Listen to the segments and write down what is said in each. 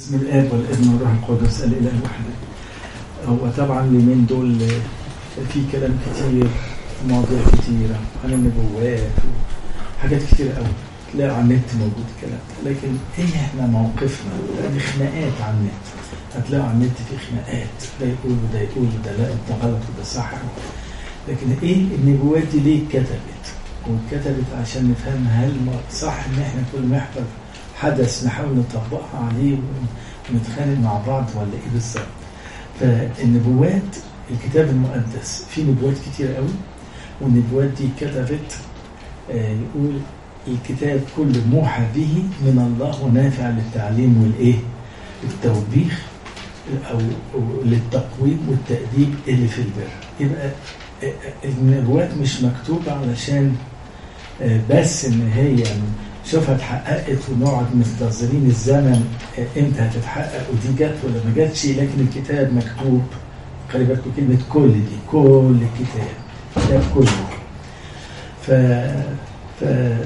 بسم الاب والابن والروح القدس الاله الواحد هو طبعا اليومين دول في كلام كتير مواضيع كتيرة عن النبوات وحاجات كتير قوي تلاقي على النت موجود الكلام ده لكن ايه احنا موقفنا لان خناقات على النت هتلاقوا على النت في خناقات ده يقول وده يقول وده لا انت غلط وده صح لكن ايه النبوات دي ليه اتكتبت واتكتبت عشان نفهم هل صح ان احنا كل ما يحضر حدث نحاول نطبقها عليه ونتخانق مع بعض ولا ايه بالظبط فالنبوات الكتاب المقدس فيه نبوات كتير قوي والنبوات دي كتبت آه يقول الكتاب كله موحى به من الله ونافع للتعليم والايه التوبيخ او للتقويم والتأديب اللي في البر يبقى النبوات مش مكتوبة علشان آه بس ان هي شوفها اتحققت ونقعد منتظرين الزمن امتى هتتحقق ودي جت ولا ما جاتش لكن الكتاب مكتوب خلي بالكم كلمة كل دي كل الكتاب الكتاب كله ف ف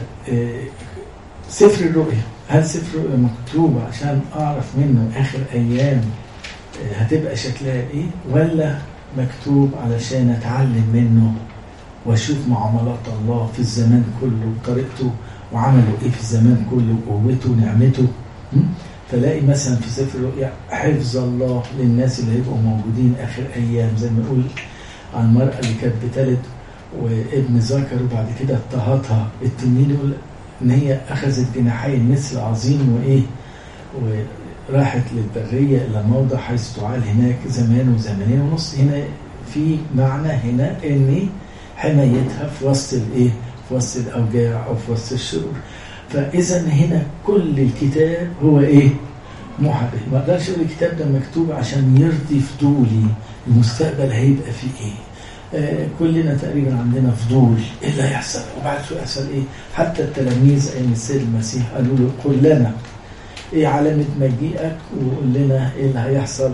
سفر الرؤيا هل سفر الرؤيا مكتوب عشان اعرف منه اخر ايام هتبقى شكلها ايه ولا مكتوب علشان اتعلم منه واشوف معاملات الله في الزمان كله وطريقته وعملوا ايه في الزمان كله وقوته ونعمته فلاقي مثلا في سفر الرؤيا حفظ الله للناس اللي هيبقوا موجودين اخر ايام زي ما يقول عن المرأة اللي كانت بتلد وابن ذكر وبعد كده اضطهدها التنين يقول ان هي اخذت جناحي النسر العظيم وايه وراحت للبريه الى موضع حيث تعال هناك زمان وزمانين ونص هنا في معنى هنا ان حمايتها في وسط الايه في وسط الاوجاع او في وسط الشرور فاذا هنا كل الكتاب هو ايه محبه ما اقدرش اقول الكتاب ده مكتوب عشان يرضي فضولي المستقبل هيبقى فيه ايه آه كلنا تقريبا عندنا فضول ايه اللي هيحصل وبعد شو يحصل ايه حتى التلاميذ ايام السيد المسيح قالوا له قل لنا ايه علامه مجيئك وقول لنا ايه اللي هيحصل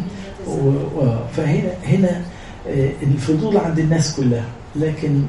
فهنا هنا آه الفضول عند الناس كلها لكن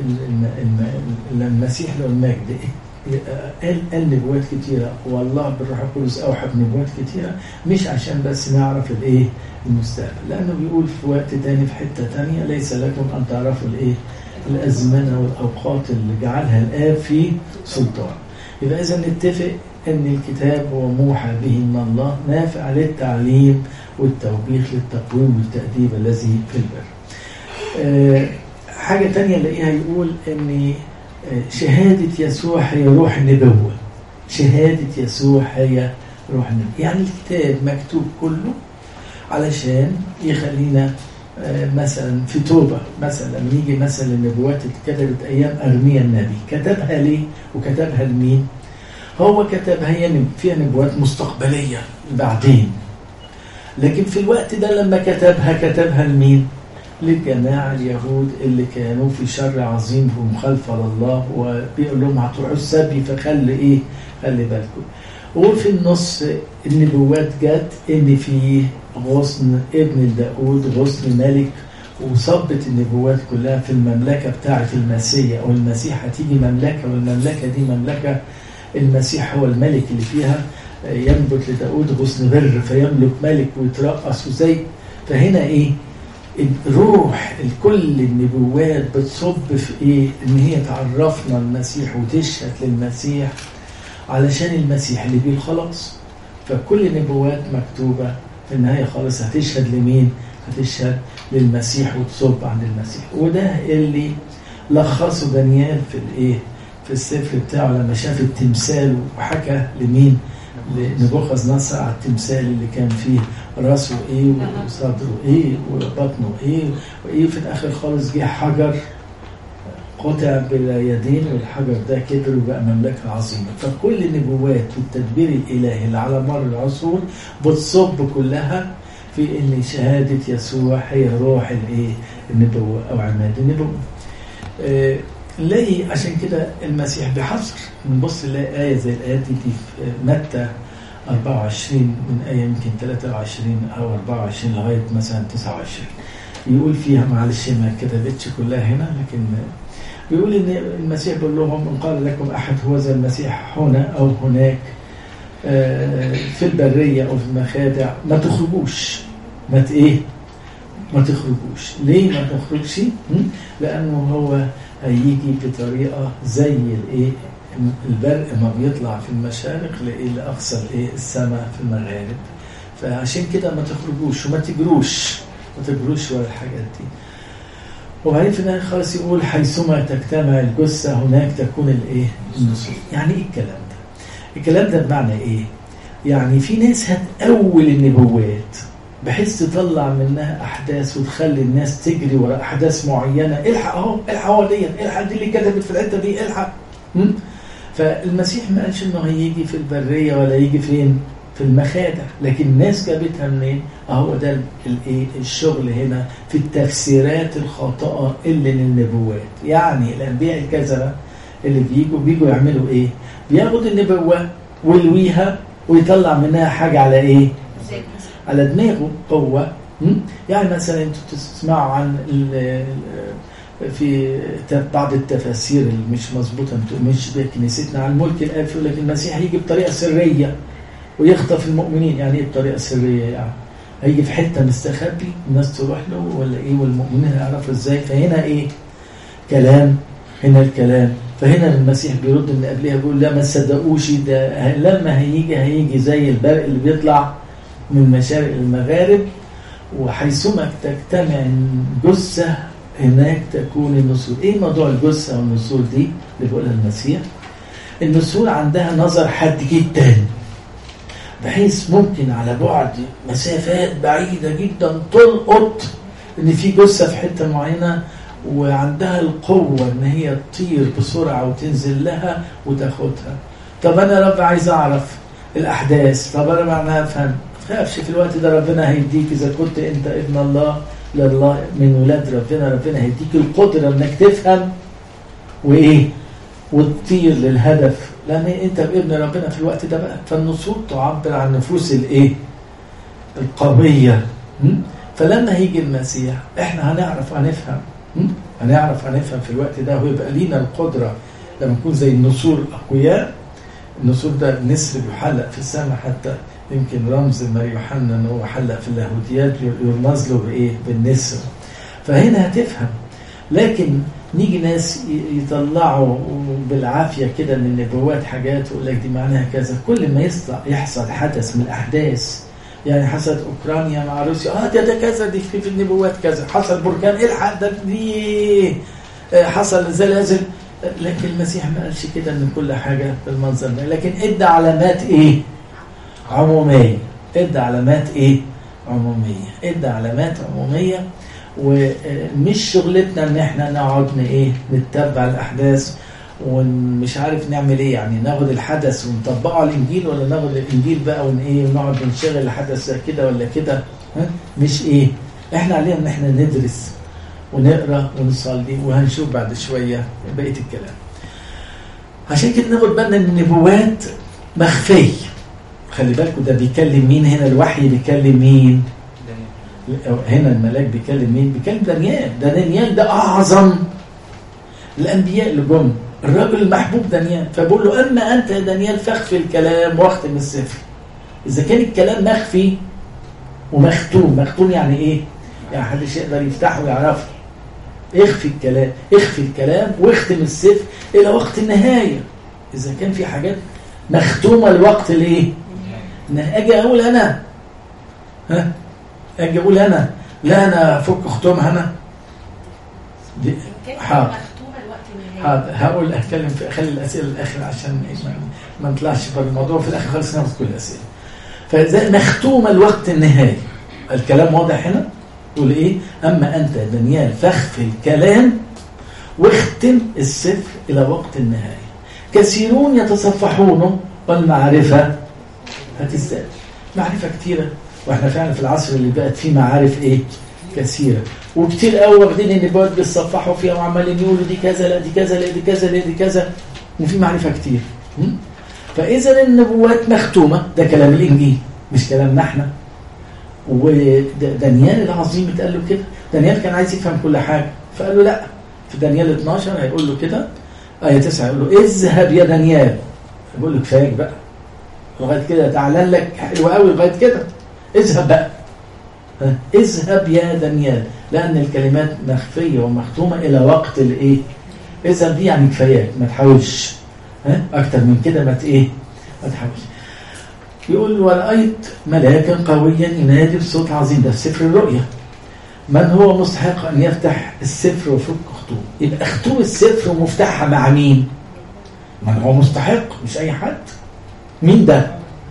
المسيح له المجد قال قال نبوات كتيره والله بالروح القدس اوحى بنبوات كتيره مش عشان بس نعرف الايه المستقبل لانه بيقول في وقت تاني في حته تانيه ليس لكم ان تعرفوا الايه الازمنه والاوقات اللي جعلها الاب في سلطان يبقى اذا نتفق ان الكتاب هو موحى به من الله نافع للتعليم والتوبيخ للتقويم والتاديب الذي في البر أه حاجة تانية نلاقيها يقول ان شهادة يسوع هي روح النبوة شهادة يسوع هي روح النبوة يعني الكتاب مكتوب كله علشان يخلينا مثلا في توبة مثلا لما يجي مثلا النبوات اتكتبت أيام أرميا النبي كتبها ليه وكتبها لمين هو كتبها هي فيها نبوات مستقبلية بعدين لكن في الوقت ده لما كتبها كتبها لمين للجماعة اليهود اللي كانوا في شر عظيم ومخالفة لله وبيقول لهم هتروحوا السبي فخلي ايه خلي بالكم وفي النص النبوات جت ان في غصن ابن داود غصن ملك وصبت النبوات كلها في المملكة بتاعة المسيح او المسيح هتيجي مملكة والمملكة دي مملكة المسيح هو الملك اللي فيها ينبت لداود غصن بر فيملك ملك ويترقص وزي فهنا ايه الروح كل النبوات بتصب في ايه ان هي تعرفنا المسيح وتشهد للمسيح علشان المسيح اللي بيه الخلاص فكل النبوات مكتوبة في النهاية خالص هتشهد لمين هتشهد للمسيح وتصب عند المسيح وده اللي لخصه دانيال في الايه في السفر بتاعه لما شاف التمثال وحكى لمين لنبوخذ نصر على التمثال اللي كان فيه راسه ايه وصدره ايه وبطنه ايه وايه في الاخر خالص جه حجر قطع باليدين والحجر ده كبر وبقى مملكه عظيمه فكل النبوات والتدبير الالهي اللي على مر العصور بتصب كلها في ان شهاده يسوع هي روح الايه النبوه او عماد النبوه آه نلاقي عشان كده المسيح بيحذر نبص نلاقي آية زي الآيات دي في متى 24 من آية يمكن 23 أو 24 لغاية مثلا 29 يقول فيها معلش ما كتبتش كلها هنا لكن بيقول إن المسيح بيقول لهم إن قال لكم أحد هو ذا المسيح هنا أو هناك آه، في البرية أو في المخادع ما تخرجوش ما ت- إيه ما تخرجوش ليه ما تخرجش م? لأنه هو هيجي بطريقة زي الإيه البرق ما بيطلع في المشارق لإيه لأقصى الإيه السماء في المغارب فعشان كده ما تخرجوش وما تجروش ما تجروش ورا الحاجات دي وبعدين في النهاية خالص يقول حيثما تجتمع الجثة هناك تكون الايه؟ النصوص. يعني ايه الكلام ده؟ الكلام ده بمعنى ايه؟ يعني في ناس هتأول النبوات بحيث تطلع منها احداث وتخلي الناس تجري ورا احداث معينه الحق اهو الحق اهو دي الحق دي اللي كتبت في الحته دي الحق م? فالمسيح ما قالش انه هيجي في البريه ولا يجي فين؟ في المخادع لكن الناس جابتها منين؟ اهو ده الايه الشغل هنا في التفسيرات الخاطئه اللي للنبوات يعني الانبياء الكذبه اللي بيجوا بيجوا يعملوا ايه؟ بياخد النبوه ويلويها ويطلع منها حاجه على ايه؟ على دماغه هو م? يعني مثلا انتوا تسمعوا عن ال- ال- في ت- بعض التفاسير اللي مش مظبوطه انتوا مش بكنيستنا عن الملك الالفي يقول لك المسيح هيجي بطريقه سريه ويخطف المؤمنين يعني ايه بطريقه سريه يعني هيجي في حته مستخبي الناس تروح له ولا ايه والمؤمنين هيعرفوا ازاي فهنا ايه كلام هنا الكلام فهنا المسيح بيرد من قبلها بيقول لا ما تصدقوش ده لما هيجي هيجي زي البرق اللي بيطلع من مشارق المغارب وحيثما تجتمع الجثة هناك تكون النسور ايه موضوع الجثة والنسور دي اللي بيقولها المسيح النسور عندها نظر حاد جدا بحيث ممكن على بعد مسافات بعيدة جدا تلقط ان في جثة في حتة معينة وعندها القوة ان هي تطير بسرعة وتنزل لها وتاخدها طب انا يا رب عايز اعرف الاحداث طب انا معناها افهم تخافش في الوقت ده ربنا هيديك اذا كنت انت ابن الله لله من ولاد ربنا ربنا هيديك القدره انك تفهم وايه وتطير للهدف لان انت ابن ربنا في الوقت ده بقى فالنصوص تعبر عن نفوس الايه القويه م? فلما هيجي المسيح احنا هنعرف هنفهم م? هنعرف هنفهم في الوقت ده ويبقى لينا القدره لما نكون زي النسور اقوياء النسور ده النسر بيحلق في السماء حتى يمكن رمز ما يوحنا ان هو حلق في اللاهوتيات يرمز له بايه؟ بالنسر. فهنا هتفهم. لكن نيجي ناس يطلعوا بالعافيه كده من النبوات حاجات ويقول لك دي معناها كذا، كل ما يطلع يحصل حدث من الاحداث يعني حصلت اوكرانيا مع روسيا اه ده ده كذا دي في, في النبوات كذا، حصل بركان الحق ده دي حصل زلازل لكن المسيح ما قالش كده ان كل حاجه بالمنظر ده، لكن ادى علامات ايه؟ عمومية ادى علامات ايه عمومية ادى علامات عمومية ومش شغلتنا ان احنا نقعد ايه نتبع الاحداث ومش عارف نعمل ايه يعني ناخد الحدث ونطبقه على الانجيل ولا ناخد الانجيل بقى ون ايه ونقعد نشغل الحدث زي كده ولا كده مش ايه احنا علينا ان احنا ندرس ونقرا ونصلي وهنشوف بعد شويه بقيه الكلام عشان كده ناخد بالنا ان النبوات مخفيه خلي بالكم ده بيكلم مين هنا الوحي بيكلم مين هنا الملاك بيكلم مين بيكلم دانيال ده دانيال ده اعظم الانبياء اللي جم الراجل المحبوب دانيال فبقول له اما انت يا دانيال فاخفي الكلام واختم السفر اذا كان الكلام مخفي ومختوم مختوم يعني ايه يعني محدش يقدر يفتحه ويعرفه اخفي الكلام اخفي الكلام واختم السفر الى وقت النهايه اذا كان في حاجات مختومه لوقت الايه ان اجي اقول انا ها اجي اقول انا لا انا افك ختومها انا دي حاضر حاضر هقول اتكلم في اخلي الاسئله الاخر عشان ما نطلعش بره الموضوع في الاخر خالص ناخد كل الاسئله فزي مختومه الوقت النهائي الكلام واضح هنا يقول ايه اما انت يا دانيال فاخفي الكلام واختم السفر الى وقت النهايه كثيرون يتصفحونه والمعرفه هتزداد معرفة كتيرة واحنا فعلا في العصر اللي بقت فيه معارف ايه كثيرة وكتير قوي واخدين النبوات بيتصفحوا فيها وعمالين يقولوا دي كذا لا دي كذا لا دي كذا لا دي كذا وفي معرفة كتير فإذا النبوات مختومة ده كلام الإنجيل مش كلامنا احنا ودانيال العظيم اتقال له كده دانيال كان عايز يفهم كل حاجة فقال له لا في دانيال 12 هيقول له كده آية 9 يقول له اذهب يا دانيال يقول له كفاية بقى لغايه كده تعلن لك حلو قوي لغايه كده اذهب بقى ها؟ اذهب يا دانيال لان الكلمات مخفيه ومختومه الى وقت الايه اذهب دي يعني كفاياك ما تحاولش ها اكتر من كده ما ت- ايه ما تحاولش يقول ورأيت ملاكا قويا ينادي بصوت عظيم ده في سفر الرؤيا من هو مستحق أن يفتح السفر ويفك خطوم يبقى ختوم السفر ومفتاحها مع مين من هو مستحق مش أي حد مين ده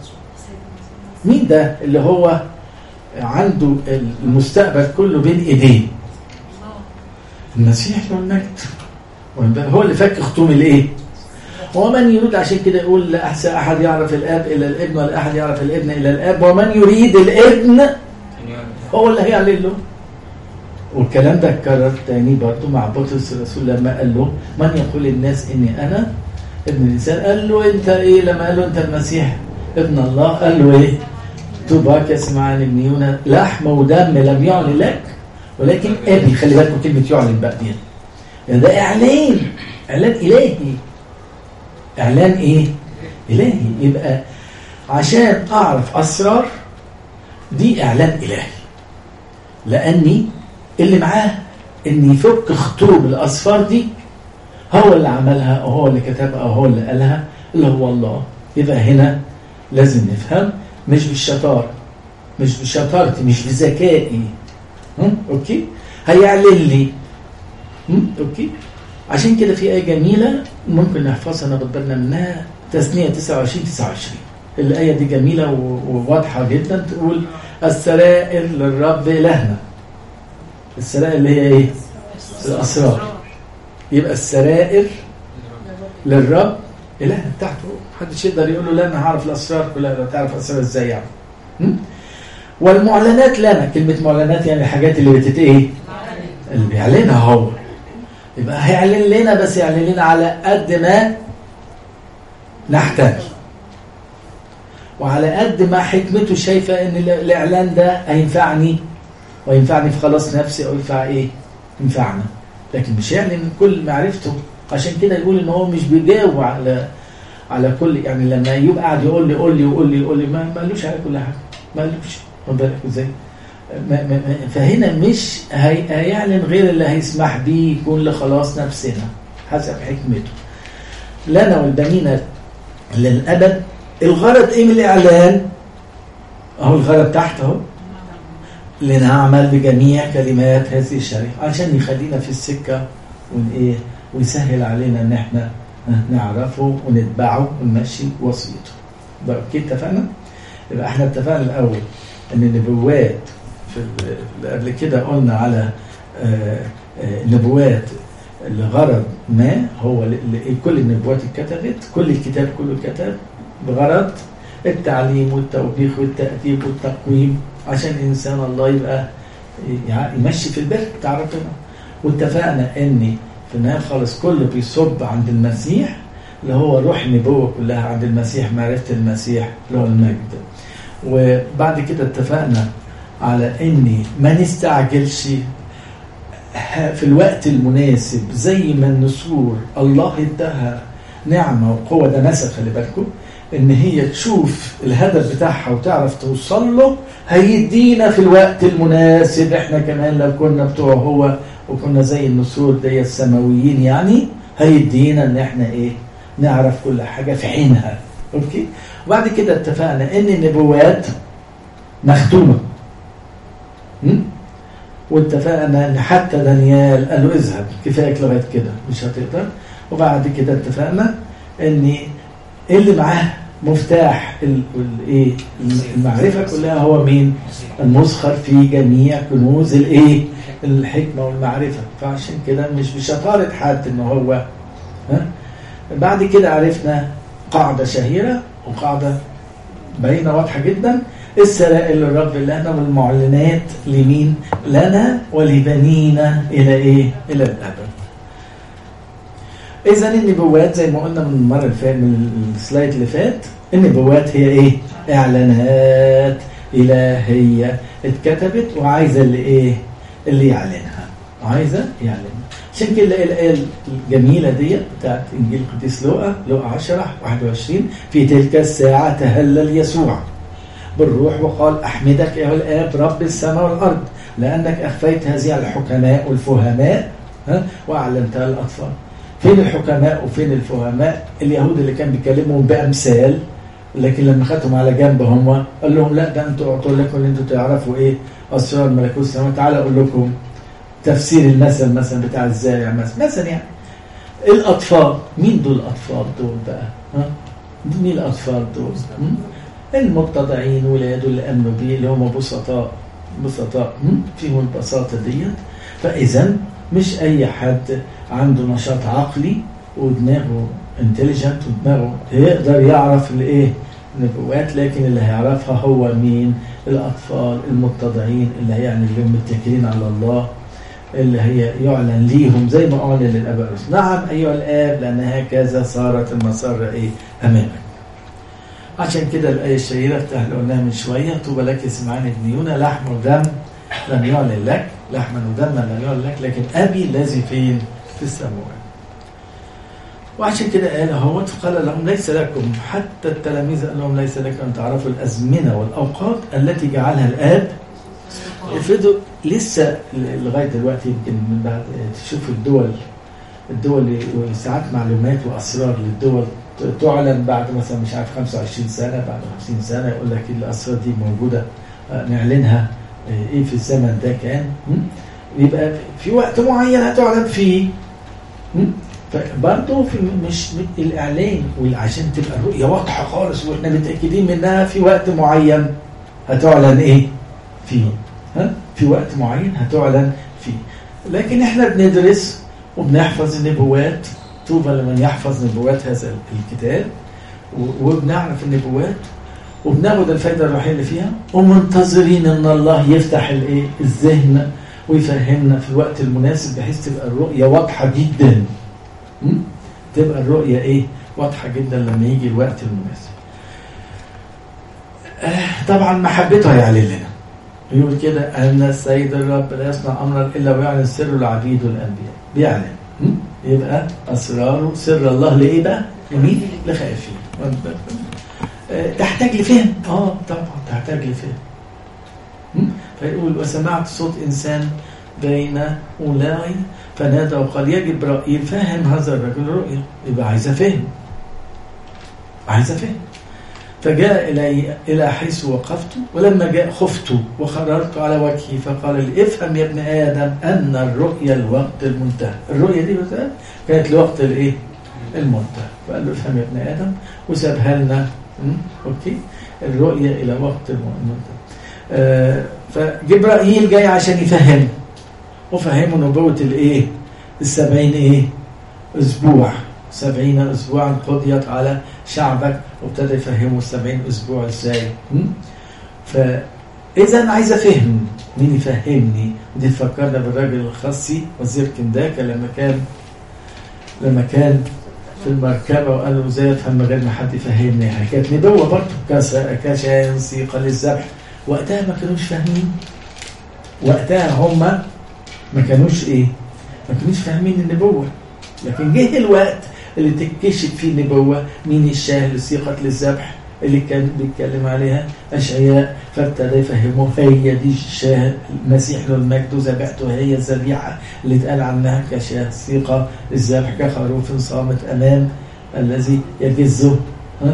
مين ده اللي هو عنده المستقبل كله بين ايديه المسيح له المجد هو اللي فك ختوم الايه ومن يريد عشان كده يقول لا أحسن أحد يعرف الآب إلا الابن ولا أحد يعرف الابن إلا الآب ومن يريد الابن هو اللي هيعلن له والكلام ده اتكرر تاني برضه مع بطرس الرسول لما قال له من يقول الناس إني أنا ابن الإنسان قال له أنت إيه لما قال له أنت المسيح ابن الله قال له إيه طوباك يسمعان ابن يونا لحم ودم لم يعلن لك ولكن أبي خلي بالكم كلمة يعلن بقى دي يعني ده إعلان إعلان إلهي إعلان إيه؟ إلهي يبقى عشان أعرف أسرار دي إعلان إلهي لأني اللي معاه إن يفك خطوب الأسفار دي هو اللي عملها أو هو اللي كتبها أو هو اللي قالها اللي هو الله يبقى هنا لازم نفهم مش بالشطارة مش بشطارتي مش بذكائي هم؟ أوكي هيعلن لي هم؟ أوكي عشان كده في آية جميلة ممكن نحفظها ناخد بالنا منها تثنية 29 29 الآية دي جميلة وواضحة جدا تقول السرائر للرب إلهنا السرائر اللي هي إيه؟ الأسرار يبقى السرائر للرب إلهنا بتاعته محدش يقدر يقول له لا أنا هعرف الأسرار كلها لو تعرف الأسرار إزاي يعني م? والمعلنات لنا كلمة معلنات يعني الحاجات اللي بتت إيه؟ اللي بيعلنها هو يبقى هيعلن لنا بس يعلن لنا على قد ما نحتاج وعلى قد ما حكمته شايفة ان الاعلان ده هينفعني وينفعني في خلاص نفسي او ينفع ايه ينفعنا لكن مش يعلن كل معرفته عشان كده يقول ان هو مش بيجاوب على على كل يعني لما يبقى قاعد يقول لي قول لي يقول لي يقول لي ما قالوش على كل حاجه ما قالوش خد بالك ازاي ما ما فهنا مش هي هيعلن غير اللي هيسمح بيه يكون لخلاص نفسنا حسب حكمته لنا والبنين للأبد الغرض ايه من الإعلان اهو الغرض تحت اهو لنعمل بجميع كلمات هذه الشريعة عشان يخلينا في السكة ون ايه ويسهل علينا ان احنا نعرفه ونتبعه ونمشي وصيته بقى اوكي اتفقنا يبقى احنا اتفقنا الاول ان النبوات في اللي قبل كده قلنا على نبوات لغرض ما هو كل النبوات اتكتبت كل الكتاب كله اتكتب بغرض التعليم والتوبيخ والتأديب والتقويم عشان إنسان الله يبقى يمشي في البر بتاع ربنا واتفقنا ان في النهايه خالص كله بيصب عند المسيح اللي هو روح النبوه كلها عند المسيح معرفه المسيح اللي هو المجد وبعد كده اتفقنا على اني ما نستعجلش في الوقت المناسب زي ما النسور الله اداها نعمه وقوه ده مثل خلي بالكم ان هي تشوف الهدف بتاعها وتعرف توصل له هيدينا في الوقت المناسب احنا كمان لو كنا بتوع هو وكنا زي النسور دي السماويين يعني هيدينا ان احنا ايه نعرف كل حاجه في حينها اوكي وبعد كده اتفقنا ان النبوات مختومه واتفقنا ان حتى دانيال قال له اذهب كفايك لغايه كده مش هتقدر وبعد كده اتفقنا ان اللي معاه مفتاح الايه المعرفه كلها هو مين المسخر في جميع كنوز الايه الحكمه والمعرفه فعشان كده مش بشطاره حد ان هو ها بعد كده عرفنا قاعده شهيره وقاعده باينه واضحه جدا السرائر للرب لنا والمعلنات لمين لنا ولبنينا الى ايه الى الابد اذا النبوات زي ما قلنا من المره اللي فاتت من السلايد اللي فات النبوات هي ايه اعلانات الهيه اتكتبت وعايزه اللي ايه اللي يعلنها عايزه يعلنها عشان كده الآية الجميلة دي بتاعت إنجيل القديس لوقا لوقا 10 21 في تلك الساعة تهلل يسوع بالروح وقال أحمدك يا الآب رب السماء والأرض لأنك أخفيت هذه على الحكماء والفهماء ها وأعلنتها للأطفال فين الحكماء وفين الفهماء اليهود اللي كان بيكلمهم بأمثال لكن لما خدتهم على جنب هم قال لهم لا ده انتوا اعطوا لكم ان انتوا تعرفوا ايه اسرار ملكوت السماوات تعالى اقول لكم تفسير المثل مثلا بتاع الزارع مثلا مثلا يعني الاطفال مين دول الاطفال دول بقى ها مين الاطفال دول المتضعين ولاده اللي امنوا بيه اللي هم بسطاء بسطاء فيهم البساطه ديت فاذا مش اي حد عنده نشاط عقلي ودماغه انتليجنت ودماغه يقدر يعرف الايه النبوات لكن اللي هيعرفها هو مين الاطفال المتضعين اللي يعني اللي متكلين على الله اللي هي يعلن ليهم زي ما اعلن للاباء الرسل نعم ايها الاب لان هكذا صارت المسار ايه امامك عشان كده الايه الشهيره بتاع اللي قلناها من شويه طوبى لك سمعان ابن يونا لحم ودم لم يعلن لك لحما ودما لم يعلن لك لكن ابي الذي فين في السماوات وعشان كده قال اهو قال لهم ليس لكم حتى التلاميذ قال لهم ليس لكم ان تعرفوا الازمنه والاوقات التي جعلها الاب افرضوا لسه لغايه دلوقتي يمكن من بعد تشوف الدول الدول ساعات معلومات واسرار للدول تعلن بعد مثلا مش عارف 25 سنه بعد 50 سنه يقول لك الاسرار دي موجوده نعلنها ايه في الزمن ده كان يبقى في وقت معين هتعلن فيه فبرضه في مش الاعلان وعشان تبقى الرؤيه واضحه خالص واحنا متاكدين منها في وقت معين هتعلن ايه؟ فيه ها؟ في وقت معين هتعلن فيه لكن احنا بندرس وبنحفظ النبوات طوبى لمن يحفظ نبوات هذا الكتاب وبنعرف النبوات وبناخد الفائده الروحيه اللي فيها ومنتظرين ان الله يفتح الايه الذهن ويفهمنا في الوقت المناسب بحيث تبقى الرؤيه واضحه جدا تبقى الرؤيه ايه واضحه جدا لما يجي الوقت المناسب آه طبعا محبته هيعلن لنا يقول كده ان السيد الرب لا يصنع امرا الا ويعلن سر العبيد والانبياء بيعلن يبقى اسراره سر الله لايه بقى؟ لمين؟ لخائفين تحتاج لفهم اه طبعا تحتاج لفهم فيقول وسمعت صوت انسان بين اولاي فنادى وقال يا جبرائيل فهم هذا الرجل الرؤيا يبقى عايزه فهم عايزه فهم فجاء إلي إلى حيث وقفت ولما جاء خفت وخررت على وجهي فقال لي افهم يا ابن آدم أن الرؤيا الوقت المنتهى الرؤيا دي بس كانت لوقت الإيه؟ المنتهى فقال له افهم يا ابن آدم وسابها لنا أوكي الرؤيا إلى وقت المنتهى آه فجبرائيل جاي عشان يفهم وفهمه نبوة الإيه؟ السبعين إيه؟ أسبوع سبعين أسبوعا قضيت على شعبك وابتدى يفهمه السبعين أسبوع إزاي فإذا عايز أفهم مين يفهمني ودي تفكرنا بالراجل الخاصي وزير كنداكا لما كان لما كان في المركبة وقال له ازاي افهم من غير ما حد يفهمني كانت نبوة برضه كشاين سيقة للذبح وقتها ما كانوش فاهمين وقتها هم ما كانوش ايه ما كانوش فاهمين النبوة لكن جه الوقت اللي تكشف فيه النبوة مين الشاه اللي سيقت للذبح اللي كان بيتكلم عليها أشعياء فابتدى يفهمه هي دي الشاه المسيح له المجد ذبحته هي الذبيحة اللي اتقال عنها كشاه سيقة للذبح كخروف صامت أمام الذي يجزه ها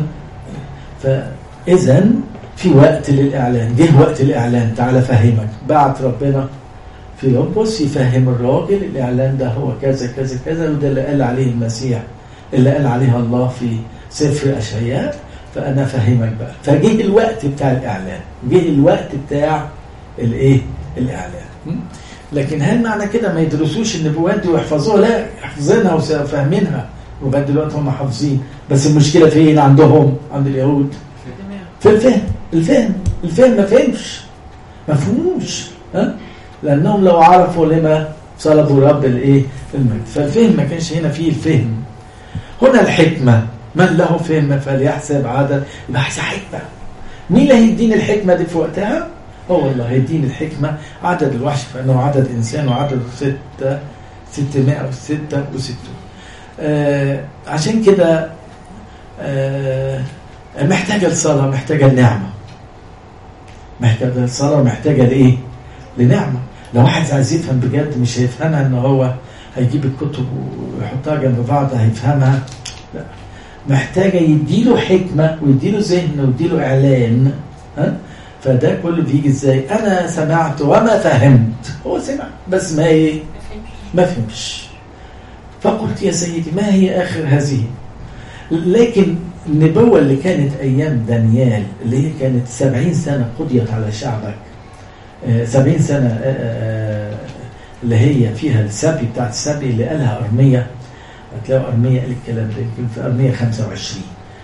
فإذا في وقت للإعلان جه وقت الإعلان تعالى فهمك بعت ربنا في لوبوس يفهم الراجل الإعلان ده هو كذا كذا كذا وده اللي قال عليه المسيح اللي قال عليها الله في سفر أشعياء فأنا فهمك بقى فجه الوقت بتاع الإعلان جه الوقت بتاع الإيه الإعلان لكن هل معنى كده ما يدرسوش النبوات دي ويحفظوها لا حافظينها وفاهمينها لغايه دلوقتي هم حافظين بس المشكله فين عندهم عند اليهود في الفهم الفهم الفهم ما فهمش ما فهموش ها لانهم لو عرفوا لما صلبوا رب الايه المجد فالفهم ما كانش هنا فيه الفهم هنا الحكمه من له فهم فليحسب عدد يبقى حكمه مين اللي هيديني الحكمه دي في وقتها هو الله هيديني الحكمه عدد الوحش فانه عدد انسان وعدد ستة 666 آه عشان كده آه محتاجة الصلاة محتاجة النعمة محتاجة الصلاة محتاجة لإيه؟ لنعمة لو واحد عايز يفهم بجد مش هيفهمها ان هو هيجيب الكتب ويحطها جنب بعض هيفهمها لا محتاجة يديله حكمة ويديله ذهن ويديله إعلان ها فده كله بيجي ازاي انا سمعت وما فهمت هو سمع بس ما ايه ما فهمش فقلت يا سيدي ما هي اخر هذه لكن النبوة اللي كانت أيام دانيال اللي هي كانت سبعين سنة قضيت على شعبك سبعين سنة اللي هي فيها السبي بتاعت السبي اللي قالها أرمية هتلاقوا أرمية قال الكلام ده يمكن في أرمية 25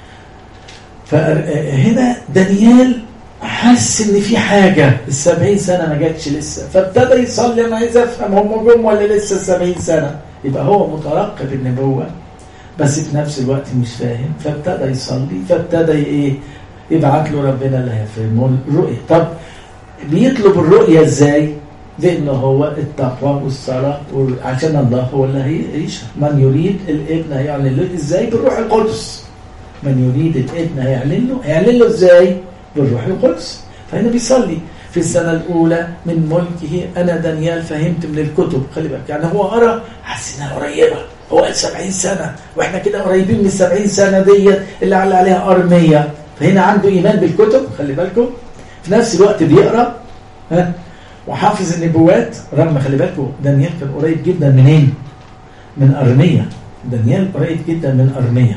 فهنا دانيال حس ان في حاجة السبعين سنة ما جاتش لسه فابتدى يصلي انا عايز افهم هم جم ولا لسه السبعين سنة يبقى هو مترقب النبوة بس في نفس الوقت مش فاهم فابتدى يصلي فابتدى ايه يبعت له ربنا اللي هيفهمه الرؤية طب بيطلب الرؤية ازاي لان هو التقوى والصلاة عشان الله هو اللي هيشرح من يريد الابن هيعلن له ازاي بالروح القدس من يريد الابن هيعلن له هيعلن له ازاي بالروح القدس فهنا بيصلي في السنة الأولى من ملكه أنا دانيال فهمت من الكتب خلي بالك يعني هو قرأ حس إنها قريبة هو قال 70 سنة وإحنا كده قريبين من 70 سنة ديت اللي على عليها أرمية فهنا عنده إيمان بالكتب خلي بالكم في نفس الوقت بيقرأ ها وحافظ النبوات رغم خلي بالكم دانيال كان قريب جدا منين؟ من أرمية دانيال قريب جدا من أرمية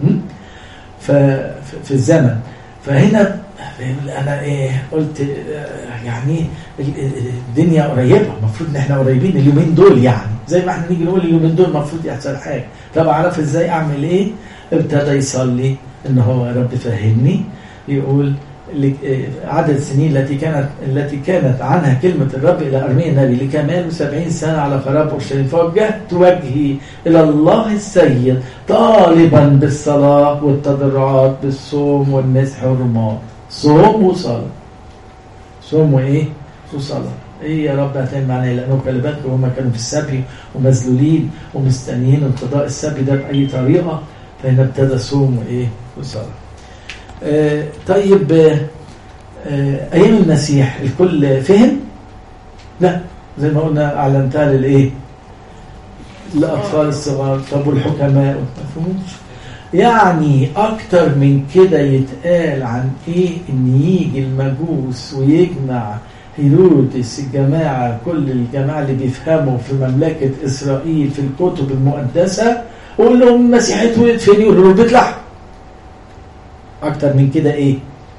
ففي الزمن فهنا انا ايه قلت يعني الدنيا قريبه المفروض ان احنا قريبين اليومين دول يعني زي ما احنا نيجي نقول اليومين دول المفروض يحصل حاجه طب اعرف ازاي اعمل ايه ابتدى يصلي ان هو يا رب فهمني يقول عدد السنين التي كانت التي كانت عنها كلمة الرب إلى أرميا النبي لكمال سبعين سنة على خراب أورشليم فوجهت وجهي إلى الله السيد طالبا بالصلاة والتضرعات بالصوم والمسح والرماد صوم وصلاة صوم وإيه؟ وصلاة إيه يا رب هتعمل معنا إيه؟ لأنه خلي بالكم هم كانوا في السبي ومذلولين ومستنيين انقضاء السبي ده بأي طريقة فهنا ابتدى صوم وإيه؟ وصلاة آه طيب آه أيام المسيح الكل فهم؟ لا زي ما قلنا أعلنتها للإيه؟ الأطفال الصغار طب والحكماء ما فهموش يعني أكتر من كده يتقال عن إيه إن يجي المجوس ويجمع هيرودس الجماعة كل الجماعة اللي بيفهموا في مملكة إسرائيل في الكتب المقدسة ويقول لهم المسيح اتولد فين يقولوا له بيت لحم اكتر من كده ايه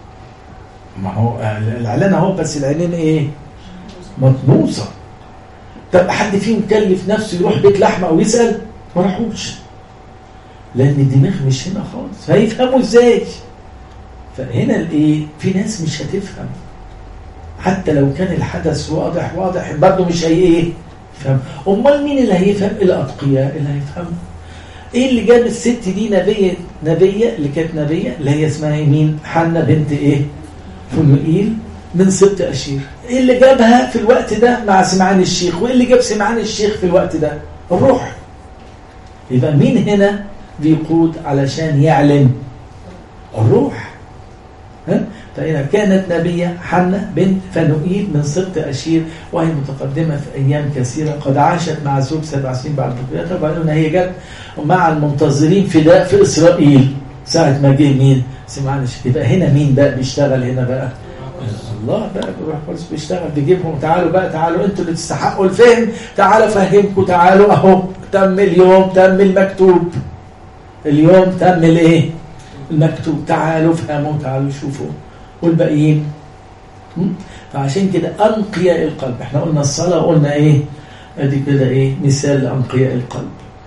ما هو الاعلان اهو بس العينين ايه مطموسه طب حد فيهم كلف نفسه يروح بيت لحمه او يسال ما راحوش لان الدماغ مش هنا خالص هيفهموا ازاي فهنا الايه في ناس مش هتفهم حتى لو كان الحدث واضح واضح برضه مش هي ايه فهم امال مين اللي هيفهم الاتقياء اللي هيفهموا ايه اللي جاب الست دي نبيه نبيه اللي كانت نبيه اللي هي اسمها مين حنة بنت ايه فنوئيل من سبط اشير ايه اللي جابها في الوقت ده مع سمعان الشيخ وايه اللي جاب سمعان الشيخ في الوقت ده الروح يبقى مين هنا بيقود علشان يعلن الروح ها فإذا كانت نبية حنة بنت فنوئيل من سبط أشير وهي متقدمة في أيام كثيرة قد عاشت مع زوج سبع سنين بعد بقيتها وبعدين هي جت مع المنتظرين فداء في إسرائيل ساعة ما جه مين سمعان الشيخ يبقى هنا مين بقى بيشتغل هنا بقى الله بقى بيروح خالص بيشتغل بيجيبهم تعالوا بقى تعالوا انتوا اللي تستحقوا الفهم تعالوا فهمكم تعالوا اهو تم اليوم تم المكتوب اليوم تم الايه المكتوب تعالوا افهموا تعالوا شوفوا والباقيين فعشان كده أنقياء القلب احنا قلنا الصلاة قلنا ايه ادي كده ايه مثال لأنقياء القلب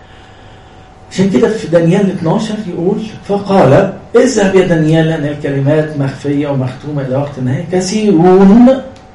عشان كده في دانيال 12 يقول فقال اذهب يا دانيال لأن الكلمات مخفية ومختومة إلى وقت النهاية كثيرون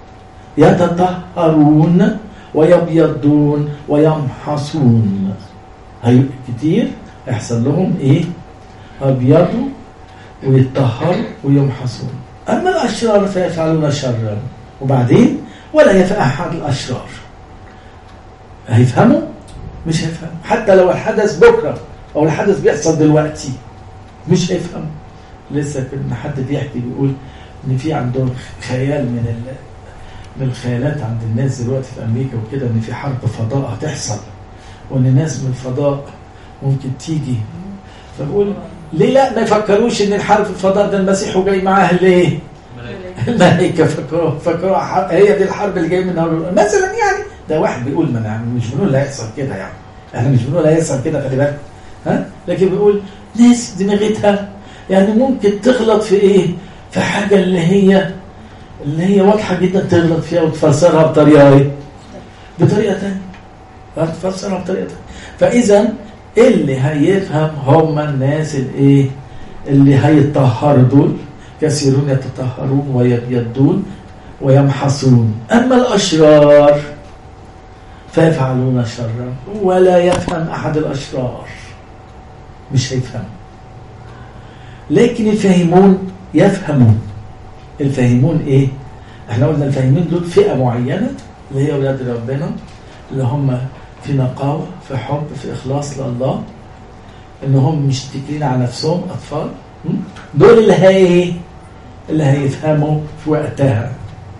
يتطهرون ويبيضون ويمحصون هي كتير يحصل لهم ايه ابيضوا ويتطهروا ويمحصون أما الأشرار فيفعلون شرا وبعدين ولا يفعل أحد الأشرار هيفهموا مش هيفهم حتى لو الحدث بكره او الحدث بيحصل دلوقتي مش هيفهم لسه كنا حد بيحكي بيقول ان في عندهم خيال من ال... من الخيالات عند الناس دلوقتي في امريكا وكده ان في حرب فضاء هتحصل وان ناس من الفضاء ممكن تيجي فبقول ليه لا ما يفكروش ان الحرب في الفضاء ده المسيح وجاي معاه ليه؟ الملائكة فكروا فكروا هي دي الحرب اللي جاي منها مثلا يعني ده واحد بيقول ما انا مش بنقول لا يحصل كده يعني احنا مش بنقول لا يحصل كده خلي بالك ها لكن بيقول ناس دماغتها يعني ممكن تغلط في ايه؟ في حاجة اللي هي اللي هي واضحة جدا تغلط فيها وتفسرها بطريقة ايه؟ بطريقة ثانية تفسرها بطريقة ثانية فإذا اللي هيفهم هم الناس الايه؟ اللي هيتطهروا دول كثيرون يتطهرون ويبيضون ويمحصون أما الأشرار فيفعلون شرا ولا يفهم أحد الأشرار مش هيفهم لكن الفاهمون يفهمون الفاهمون ايه احنا قلنا الفاهمين دول فئة معينة اللي هي أولاد ربنا اللي هم في نقاوة في حب في إخلاص لله إن هم مشتكلين على نفسهم أطفال دول اللي هي ايه اللي هيفهموا في وقتها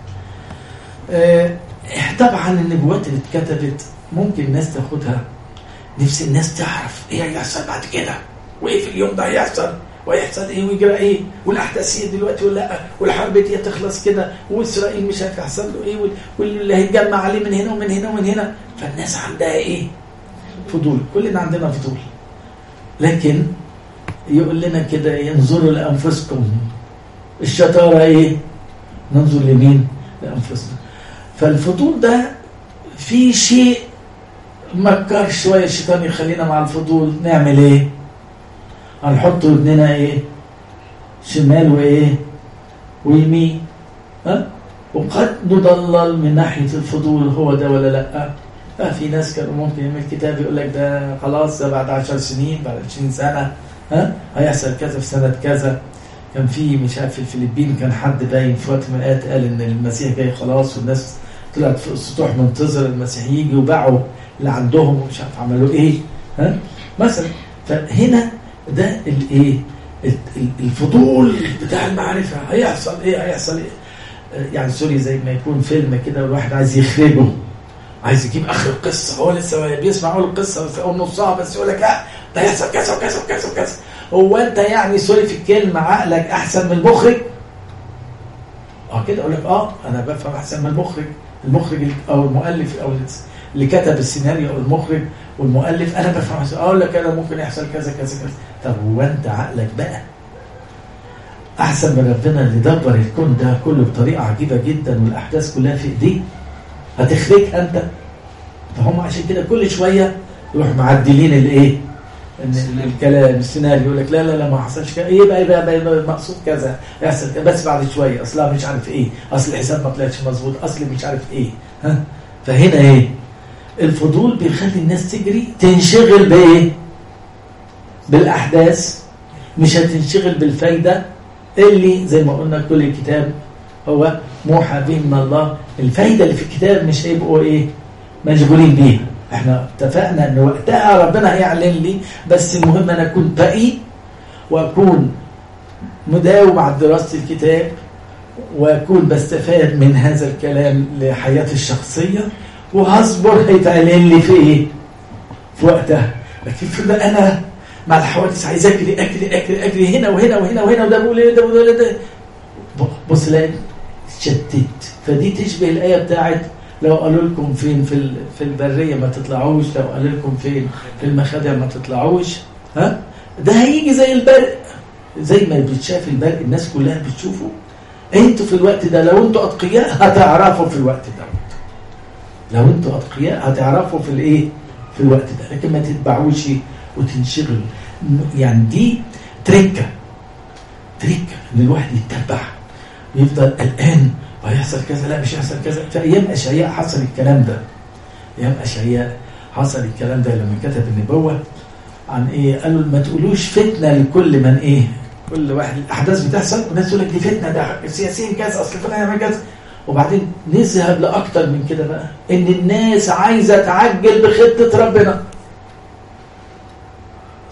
اه طبعا النبوات اللي اتكتبت ممكن الناس تاخدها نفس الناس تعرف ايه هيحصل بعد كده وايه في اليوم ده هيحصل ويحصل ايه ويجرى ايه والاحداث ايه دلوقتي ولا لا والحرب دي هتخلص كده واسرائيل مش هيحصل له ايه واللي هيتجمع عليه من هنا ومن هنا ومن هنا فالناس عندها ايه فضول كلنا عندنا فضول لكن يقول لنا كده ينظروا لانفسكم الشطاره ايه ننظر لمين لانفسنا فالفضول ده في شيء مكر شويه الشيطان يخلينا مع الفضول نعمل ايه هنحط ودننا ايه شمال وايه ويمين ها وقد نضلل من ناحيه الفضول هو ده ولا لا آه في ناس كانوا ممكن يعمل كتاب يقول لك ده خلاص ده بعد 10 سنين بعد 20 سنه ها هيحصل كذا في سنه كذا كان في مش عارف في الفلبين كان حد باين في وقت من الاوقات قال ان المسيح جاي خلاص والناس طلعت فوق السطوح منتظر المسيح يجي وباعوا اللي عندهم ومش عارف عملوا ايه ها مثلا فهنا ده الايه الفضول بتاع المعرفه هيحصل ايه هيحصل ايه يعني سوري زي ما يكون فيلم كده والواحد عايز يخرجه عايز يجيب اخر القصه هو لسه بيسمع اول القصه او نصها بس يقول لك لا ده يحصل كذا وكذا وكذا وكذا هو انت يعني سوري في الكلمه عقلك احسن من المخرج اه كده اقول لك اه انا بفهم احسن من المخرج المخرج او المؤلف او اللي كتب السيناريو او المخرج والمؤلف انا بفهم اقول لك انا ممكن يحصل كذا كذا كذا طب هو انت عقلك بقى احسن من ربنا اللي دبر الكون ده كله بطريقه عجيبه جدا والاحداث كلها في ايديه هتخرجها انت فهم عشان كده كل شويه يروح معدلين الايه الكلام السيناريو يقول لك لا لا لا ما حصلش كده ايه بقى يبقى المقصود كذا يحصل بس بعد شويه اصلا مش عارف ايه اصل الحساب ما طلعش مظبوط اصل مش عارف ايه ها فهنا ايه الفضول بيخلي الناس تجري تنشغل بايه بالاحداث مش هتنشغل بالفايده اللي زي ما قلنا كل الكتاب هو موحى به من الله الفايده اللي في الكتاب مش هيبقوا ايه مشغولين بيها احنا اتفقنا ان وقتها ربنا هيعلن لي بس المهم انا اكون تقي واكون مداوم على دراسه الكتاب واكون بستفاد من هذا الكلام لحياتي الشخصيه وهصبر هيتعلن لي في ايه؟ في وقتها لكن في انا مع الحوادث عايز اجري اجري اجري اجري هنا وهنا وهنا وهنا وده بيقول ايه ده بيقول ده بص لاقي شتت فدي تشبه الايه بتاعت لو قالوا لكم فين في في البريه ما تطلعوش لو قالوا لكم فين في المخادع ما تطلعوش ها ده هيجي زي البرق زي ما بتشاف البرق الناس كلها بتشوفه انتوا في الوقت ده لو انتوا اتقياء هتعرفوا في الوقت ده لو انتوا اتقياء هتعرفوا في الايه في الوقت ده لكن ما تتبعوش وتنشغل يعني دي تركه تركه ان الواحد يتبع ويفضل قلقان وهيحصل كذا لا مش هيحصل كذا في ايام اشعياء حصل الكلام ده ايام اشعياء حصل الكلام ده لما كتب النبوه عن ايه قالوا ما تقولوش فتنه لكل من ايه كل واحد الاحداث بتحصل والناس تقول لك دي فتنه ده السياسيين كذا اصل فلان يعمل كذا وبعدين نذهب لاكتر من كده بقى ان الناس عايزه تعجل بخطه ربنا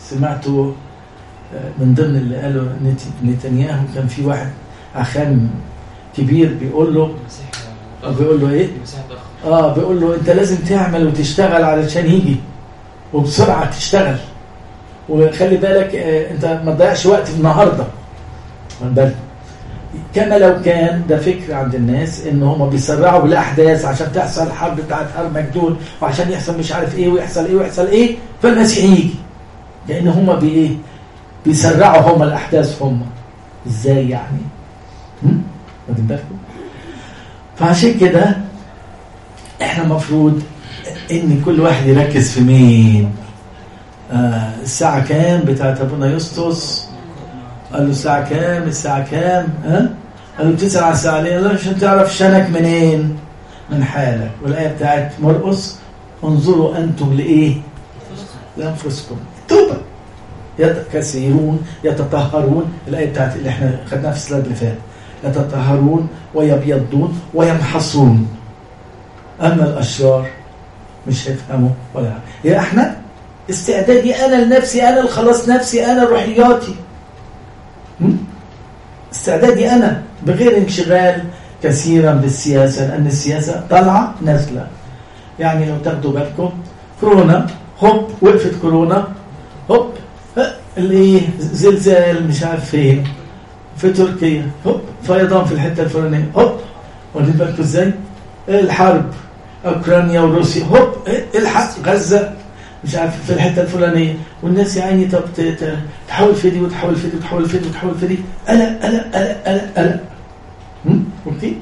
سمعتوا من ضمن اللي قاله نتنياهو كان في واحد عخام كبير بيقول له بيقول له ايه؟ اه بيقول له انت لازم تعمل وتشتغل علشان يجي وبسرعه تشتغل وخلي بالك آه انت ما تضيعش وقت النهارده بالك كما لو كان ده فكر عند الناس ان هم بيسرعوا بالاحداث عشان تحصل الحرب بتاعت ارمجدون وعشان يحصل مش عارف ايه ويحصل ايه ويحصل ايه فالمسيح يجي لان هم بايه بيسرعوا هم الاحداث هم ازاي يعني واخدين بالكم فعشان كده احنا المفروض ان كل واحد يركز في مين آه الساعة كام بتاعت ابونا يسطس قال له الساعة كام الساعة كام ها قال له بتسأل على الساعة ليه قال له عشان تعرف شنك منين من حالك والآية بتاعت مرقس انظروا أنتم لإيه لأنفسكم توبة كثيرون يتطهرون الآية بتاعت اللي احنا خدناها في السلايد اللي فات يتطهرون ويبيضون ويمحصون أما الأشرار مش هيفهموا ولا يا احنا استعدادي أنا لنفسي أنا الخلاص نفسي أنا روحياتي استعدادي أنا بغير انشغال كثيرا بالسياسة لأن السياسة طالعة نازلة يعني لو تاخدوا بالكم كورونا هوب وقفت كورونا هوب الايه زلزال مش عارف فين في تركيا هوب فيضان في الحته الفلانيه هوب واخدين بالكم ازاي؟ الحرب اوكرانيا وروسيا هوب الحق غزه مش عارف في الحته الفلانيه والناس يا عيني طب تحاول في دي وتحاول في دي وتحاول في دي وتحاول في دي قلق قلق قلق قلق قلق اوكي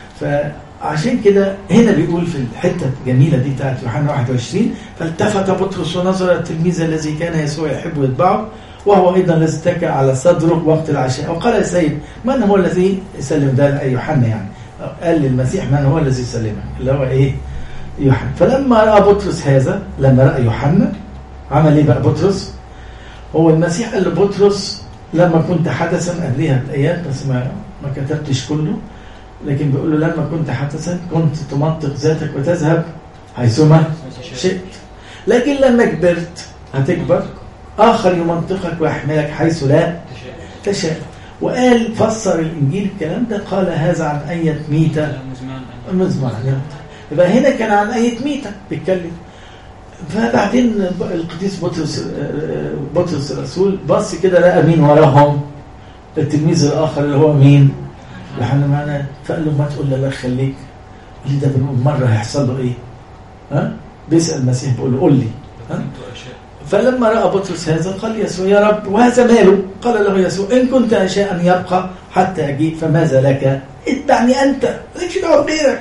فعشان كده هنا بيقول في الحته الجميله دي بتاعت يوحنا 21 فالتفت بطرس ونظر التلميذ الذي كان يسوع يحب يتبعه وهو ايضا الذي اتكى على صدره وقت العشاء وقال يا سيد من هو الذي يسلم ده يوحنا يعني قال للمسيح من هو الذي يسلمه اللي هو ايه يوحنا فلما راى بطرس هذا لما راى يوحنا عمل ايه بقى بطرس هو المسيح قال لبطرس لما كنت حدثا قبلها بالايات بس ما ما كتبتش كله لكن بيقول له لما كنت حدثا كنت تمنطق ذاتك وتذهب حيثما شئت لكن لما كبرت هتكبر آخر يمنطقك ويحملك حيث لا تشاء وقال فسر الإنجيل الكلام ده قال هذا عن أية ميتة مزمع يبقى هنا كان عن أية ميتة بيتكلم فبعدين القديس بطرس بطرس الرسول بص كده لقى مين وراهم التلميذ الآخر اللي هو مين يوحنا معنا فقال له ما تقول له الله يخليك قال لي ده بنقول مرة هيحصل له إيه ها بيسأل المسيح بيقول له قول لي ها فلما رأى بطرس هذا قال يسوع يا رب وهذا ماله قال له يسوع إن كنت أشاء أن يبقى حتى أجيء فماذا لك اتبعني أنت مالكش دعوة بغيرك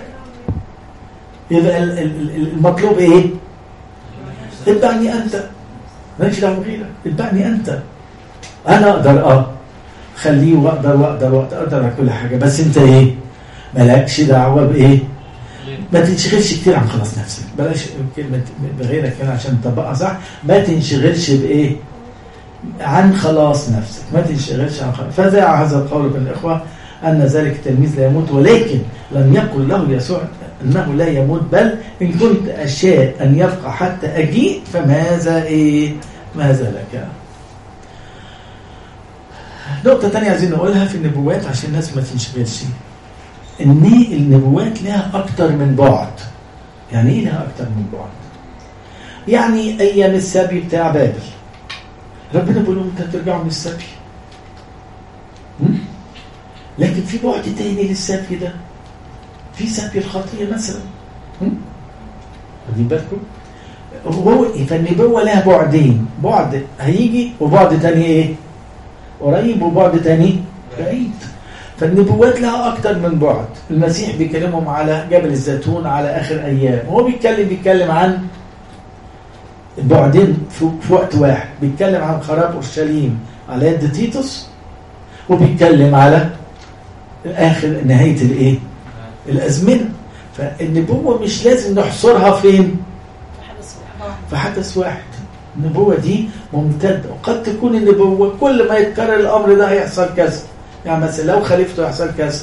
يبقى المطلوب إيه اتبعني أنت مالكش دعوة بغيرك اتبعني أنت أنا أقدر أه خليه وأقدر وأقدر وأقدر أقدر على كل حاجة بس أنت إيه مالكش دعوة بإيه ما تنشغلش كتير عن خلاص نفسك بلاش كلمة بغيرك هنا عشان تطبقها صح ما تنشغلش بإيه عن خلاص نفسك ما تنشغلش عن خلاص فذاع هذا القول بين الإخوة أن ذلك التلميذ لا يموت ولكن لم يقل له يسوع أنه لا يموت بل إن كنت أشاء أن يبقى حتى أجيء فماذا إيه ماذا لك نقطة تانية عايزين نقولها في النبوات عشان الناس ما تنشغلش ان النبوات لها اكتر من بعد يعني ايه لها اكتر من بعد يعني ايام السبي بتاع بابل ربنا بيقول لهم انتوا هترجعوا من السبي لكن في بعد تاني للسبي ده في سبي الخطيه مثلا واخدين بالكم هو فالنبوه لها بعدين بعد هيجي وبعد تاني ايه قريب وبعد تاني بعيد فالنبوات لها أكتر من بعد المسيح بيكلمهم على جبل الزيتون على آخر أيام هو بيتكلم بيتكلم عن بعدين في وقت واحد بيتكلم عن خراب أورشليم على يد تيتوس وبيتكلم على آخر نهاية الإيه؟ الأزمنة فالنبوة مش لازم نحصرها فين؟ في حدث واحد النبوة دي ممتدة وقد تكون النبوة كل ما يتكرر الأمر ده هيحصل كذا يعني مثلا لو خليفته يحصل كذا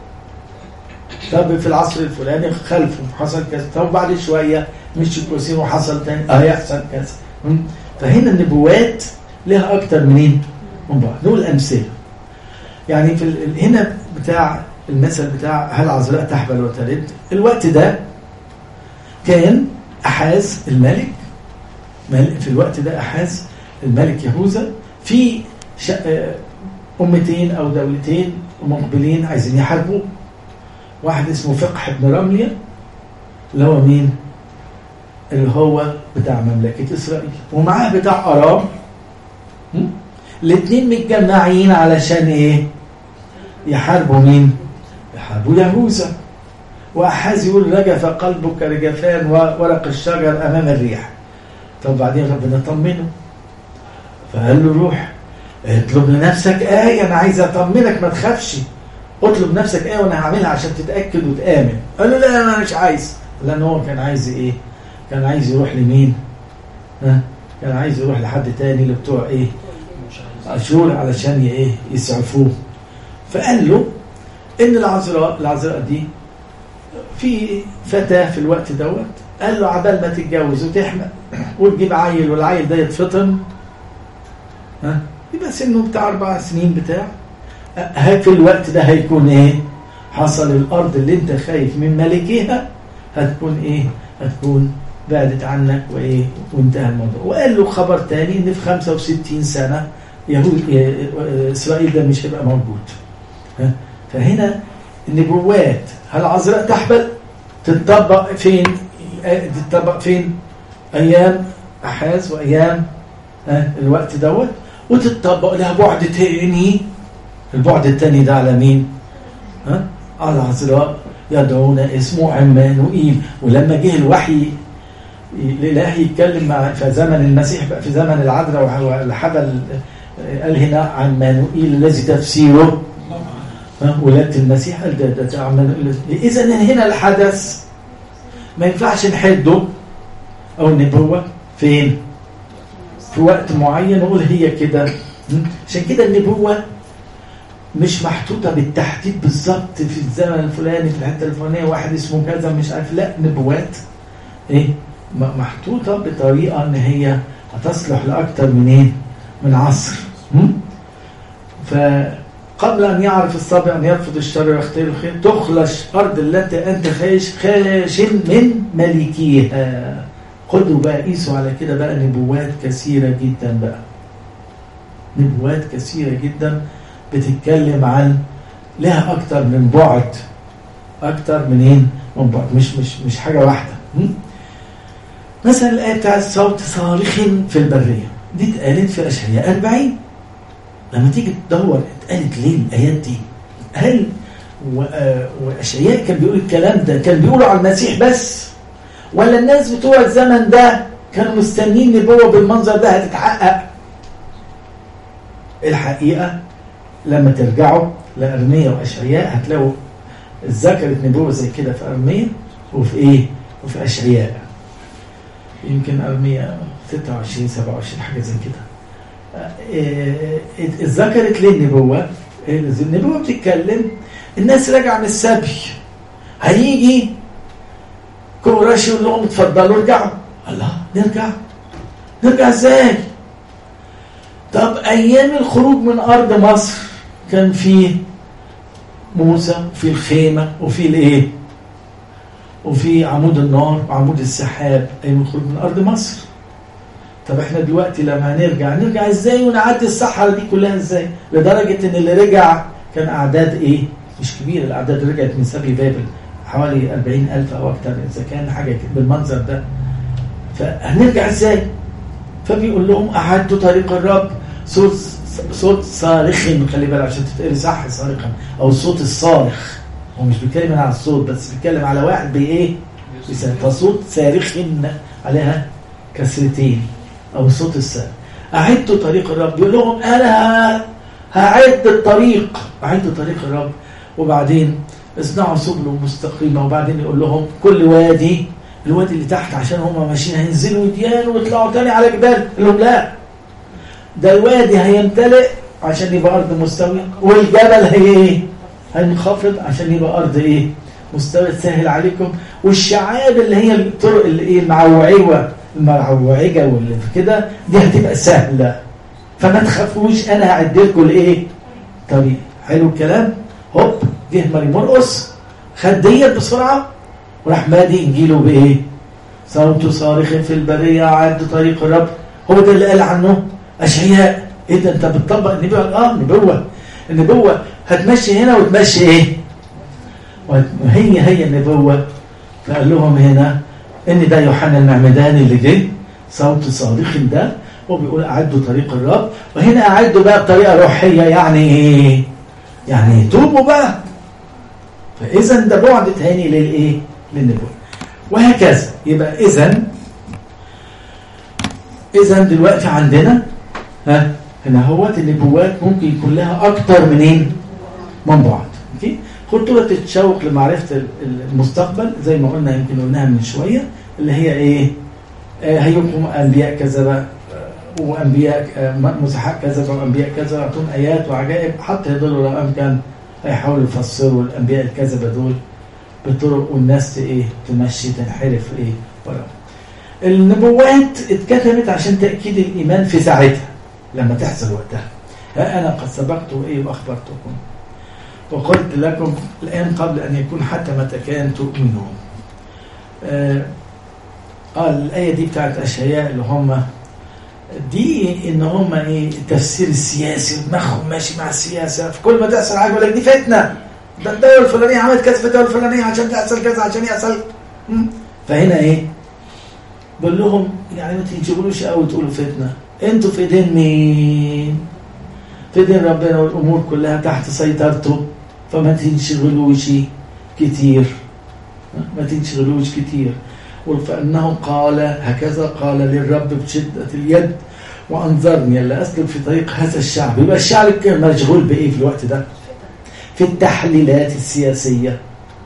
طب في العصر الفلاني خلفه حصل كذا طب بعد شويه مش كويسين وحصل تاني اه يحصل كذا فهنا النبوات لها اكتر منين من بعض نقول امثله يعني في ال- هنا بتاع المثل بتاع هل عذراء تحبل وتلد الوقت ده كان احاز الملك مل- في الوقت ده احاز الملك يهوذا في ش- آه، امتين او دولتين مقبلين عايزين يحاربوه واحد اسمه فقح بن رملية اللي هو مين اللي هو بتاع مملكة إسرائيل ومعاه بتاع أرام م? الاتنين متجمعين علشان ايه يحاربوا مين يحاربوا يهوذا وأحاز يقول رجف قلبك رجفان وورق الشجر أمام الريح طب بعدين ربنا طمنه فقال له روح اطلب لنفسك آية أنا عايز أطمنك ما تخافش اطلب نفسك آية وأنا هعملها عشان تتأكد وتآمن قال له لا أنا مش عايز لأن هو كان عايز إيه كان عايز يروح لمين ها كان عايز يروح لحد تاني اللي بتوع إيه أشور علشان ي- إيه يسعفوه فقال له إن العذراء العذراء دي في فتاة في الوقت دوت قال له عبال ما تتجوز وتحمل وتجيب عيل والعيل ده يتفطم ها يبقى سنه بتاع أربع سنين بتاع ها في الوقت ده هيكون إيه حصل الأرض اللي أنت خايف من ملكها هتكون إيه هتكون بعدت عنك وإيه وانتهى الموضوع وقال له خبر تاني إن في 65 سنة يهود إسرائيل ده مش هيبقى موجود ها فهنا النبوات هل عذراء تحبل تتطبق فين تتطبق فين ايام احاز وايام ها الوقت دوت وتتطبق لها بعد تاني البعد التاني ده على مين ها على عذراء يدعون اسمه عمانوئيل ولما جه الوحي الالهي يتكلم مع في زمن المسيح بقى في زمن العذراء والحبل قال هنا عمانوئيل الذي تفسيره ها، ولادة المسيح قال ده ده ده عمانوئيل اذا هنا الحدث ما ينفعش نحده او النبوه فين في وقت معين نقول هي كده م? عشان كده النبوه مش محطوطه بالتحديد بالظبط في الزمن الفلاني في الحته الفلانيه واحد اسمه كذا مش عارف لا نبوات ايه م- محطوطه بطريقه ان هي هتصلح لاكثر من ايه من عصر م? فقبل ان يعرف الصبي ان يرفض الشر ويختار الخير تخلش ارض التي انت خايش خاشن من ملكيها خدوا بقى قيسوا على كده بقى نبوات كثيره جدا بقى نبوات كثيره جدا بتتكلم عن لها اكتر من بعد اكتر من ايه من بعد مش مش مش حاجه واحده م? مثلا الايه بتاعت صوت صارخ في البريه دي اتقالت في اشعياء 40 لما تيجي تدور اتقالت ليه الايات دي هل و- آه، واشعياء كان بيقول الكلام ده كان بيقولوا على المسيح بس ولا الناس بتوع الزمن ده كانوا مستنيين نبوه بالمنظر ده هتتحقق الحقيقه لما ترجعوا لارميا واشعياء هتلاقوا ذكرت نبوه زي كده في ارميا وفي ايه وفي اشعياء يمكن ارميا 26 27 حاجه زي كده آه، اتذكرت ليه النبوة النبوة بتتكلم الناس راجعة من السبي هيجي كوراش يقول لهم اتفضلوا ارجعوا الله نرجع نرجع ازاي طب ايام الخروج من ارض مصر كان في موسى وفي الخيمة وفي الايه وفي عمود النار وعمود السحاب ايام الخروج من ارض مصر طب احنا دلوقتي لما هنرجع نرجع ازاي ونعدي الصحراء دي كلها ازاي لدرجة ان اللي رجع كان اعداد ايه مش كبيرة الاعداد رجعت من سبي بابل حوالي 40 ألف أو أكتر إذا كان حاجة كده بالمنظر ده فهنرجع ازاي فبيقول لهم أعدوا طريق الرب صوت صوت صارخ خلي بالك عشان تتقري صح صارخا أو الصوت الصارخ هو مش بيتكلم على الصوت بس بيتكلم على واحد بإيه فصوت صارخ عليها كسرتين او صوت السماء اعدوا طريق الرب يقول لهم انا هعد الطريق اعد طريق الرب وبعدين اصنعوا سبل مستقيمه وبعدين يقول لهم كل وادي الوادي اللي تحت عشان هم ماشيين هينزلوا وديان ويطلعوا تاني على جبال يقول لهم لا ده الوادي هيمتلئ عشان يبقى ارض مستويه والجبل هي ايه هينخفض عشان يبقى ارض ايه مستوى تسهل عليكم والشعاب اللي هي الطرق اللي ايه المعوعوه المعوجه واللي في كده دي هتبقى سهله فما تخافوش انا هعد لكم الايه طريق حلو الكلام هوب جه ماري مرقص خد ديت بسرعه وراح مادي انجيله بايه صوت صارخ في البريه عد طريق الرب هو ده اللي قال عنه اشعياء ايه ده انت بتطبق النبوه اه نبوه النبوه هتمشي هنا وتمشي ايه وهي هي النبوه فقال لهم هنا ان ده يوحنا المعمداني اللي جه صوت صارخ ده وبيقول اعدوا طريق الرب وهنا اعدوا بقى بطريقه روحيه يعني ايه يعني توبوا بقى فاذا ده بعد تاني للايه للنبوه وهكذا يبقى اذا اذا دلوقتي عندنا ها هنا هوت النبوات ممكن يكون لها اكتر منين من بعد اوكي خطوره التشوق لمعرفه المستقبل زي ما قلنا يمكن قلناها من شويه اللي هي ايه آه هيقوم انبياء كذا بقى وانبياء مسحاء كذا وانبياء كذا يعطون ايات وعجائب حتى يضلوا لو امكن هيحاولوا يفسروا الانبياء الكذبه دول بطرق والناس ايه تمشي تنحرف ايه ورا النبوات اتكتبت عشان تاكيد الايمان في ساعتها لما تحصل وقتها ها انا قد سبقت وايه واخبرتكم وقلت لكم الان قبل ان يكون حتى متى كان تؤمنون آه, اه الايه دي بتاعت اشعياء اللي هم دي ان هم ايه التفسير السياسي ودماغهم ماشي مع السياسه في كل ما تحصل حاجه يقول لك دي فتنه ده الدوله الفلانيه عملت كذا في الدوله الفلانيه عشان تحصل كذا عشان يحصل فهنا ايه بقول لهم يعني ما تنشغلوش قوي تقولوا فتنه انتوا في ايدين مين؟ في ايدين ربنا والامور كلها تحت سيطرته فما تنشغلوش كتير ما تنشغلوش كتير فانه قال هكذا قال للرب بشده اليد وانظرني الا اسلك في طريق هذا الشعب يبقى الشعب كان مشغول بايه في الوقت ده؟ في التحليلات السياسيه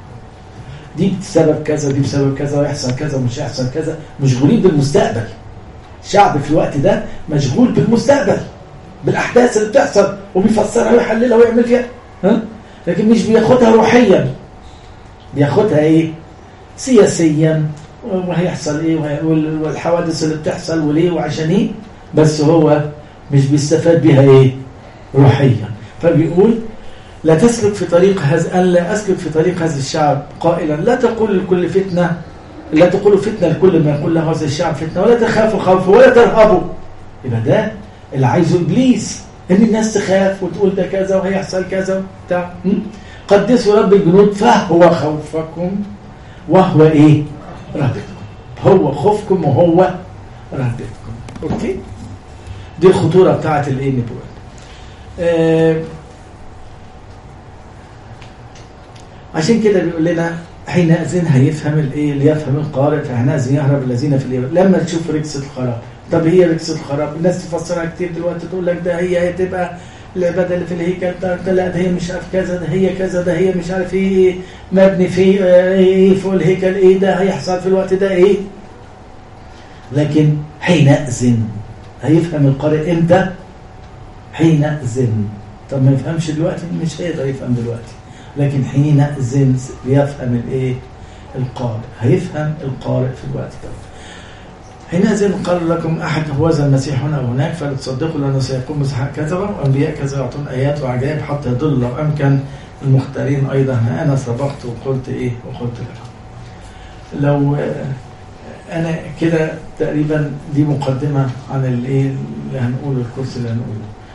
دي بسبب كذا دي بسبب كذا ويحصل كذا ومش هيحصل كذا مشغولين بالمستقبل الشعب في الوقت ده مشغول بالمستقبل بالاحداث اللي بتحصل وبيفسرها ويحللها ويعمل فيها ها لكن مش بياخدها روحيا بياخدها ايه سياسيا وهيحصل ايه والحوادث اللي بتحصل وليه وعشان ايه بس هو مش بيستفاد بيها ايه روحيا فبيقول لا تسلك في طريق هذا أن لا أسلك في طريق هذا الشعب قائلا لا تقول لكل فتنة لا تقولوا فتنة لكل ما يقول له هذا الشعب فتنة ولا تخافوا خوفا ولا ترهبوا يبقى ده اللي عايزه إبليس إن الناس تخاف وتقول ده كذا وهيحصل كذا وبتاع قدسوا رب الجنود فهو خوفكم وهو إيه؟ رهبتكم هو خوفكم وهو رهبتكم أوكي؟ دي الخطورة بتاعت الإيه نبوات آه عشان كده بيقول لنا حينئذ هيفهم الايه اللي يفهم القارئ فحينئذ يهرب الذين في اليابان لما تشوف ركسة الخراب طب هي ركسة الخراب الناس تفسرها كتير دلوقتي تقول لك ده هي هتبقى العباده اللي في الهيكل ده لا ده هي مش عارف كذا ده هي كذا ده هي مش عارف ايه مبني في ايه فوق الهيكل ايه ده هيحصل في الوقت ده ايه لكن حينئذ هيفهم القارئ امتى حينئذ طب ما يفهمش دلوقتي مش هيقدر يفهم دلوقتي لكن حينئذ يفهم الايه القارئ هيفهم القارئ في الوقت ده حينئذ قال لكم احد هو ذا المسيح هنا وهناك فلا تصدقوا لانه سيقوم مسيح كذبا وانبياء كذا يعطون ايات وعجائب حتى يضل لو امكن المختارين ايضا انا سبقت وقلت ايه وقلت لكم لو انا كده تقريبا دي مقدمه عن الايه اللي هنقوله الكورس اللي هنقوله